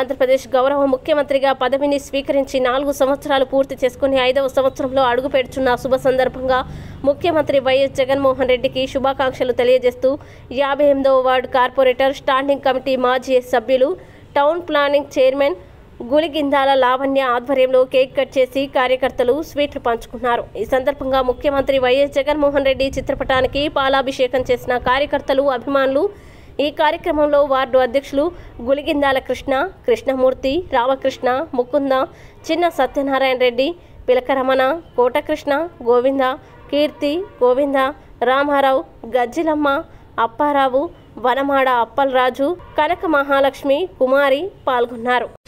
ఆంధ్రప్రదేశ్ గౌరవ ముఖ్యమంత్రిగా పదవిని స్వీకరించి నాలుగు సంవత్సరాలు పూర్తి చేసుకుని ఐదవ సంవత్సరంలో అడుగుపెడుతున్న శుభ సందర్భంగా ముఖ్యమంత్రి వైఎస్ జగన్మోహన్ రెడ్డికి శుభాకాంక్షలు తెలియజేస్తూ యాభై ఎనిమిదవ వార్డు కార్పొరేటర్ స్టాండింగ్ కమిటీ మాజీ సభ్యులు town planning chairman Guligindala Lavanya ఆధ్వర్యంలో కేక్ కట్ చేసి కార్యకర్తలు స్వీట్లు పంచుకున్నారు ఈ సందర్భంగా ముఖ్యమంత్రి వైఎస్ జగన్మోహన్ రెడ్డి చిత్రపటానికి పాలాభిషేకం చేసిన కార్యకర్తలు అభిమానులు ఈ కార్యక్రమంలో వార్డు అధ్యక్షులు గులిగిందాల కృష్ణ కృష్ణమూర్తి రామకృష్ణ ముకుంద చిన్న సత్యనారాయణ రెడ్డి పిలకరమణ కోటకృష్ణ గోవింద కీర్తి గోవింద రామారావు గజ్జిలమ్మ అప్పారావు వనమాడ అప్పలరాజు కనక మహాలక్ష్మి కుమారి పాల్గొన్నారు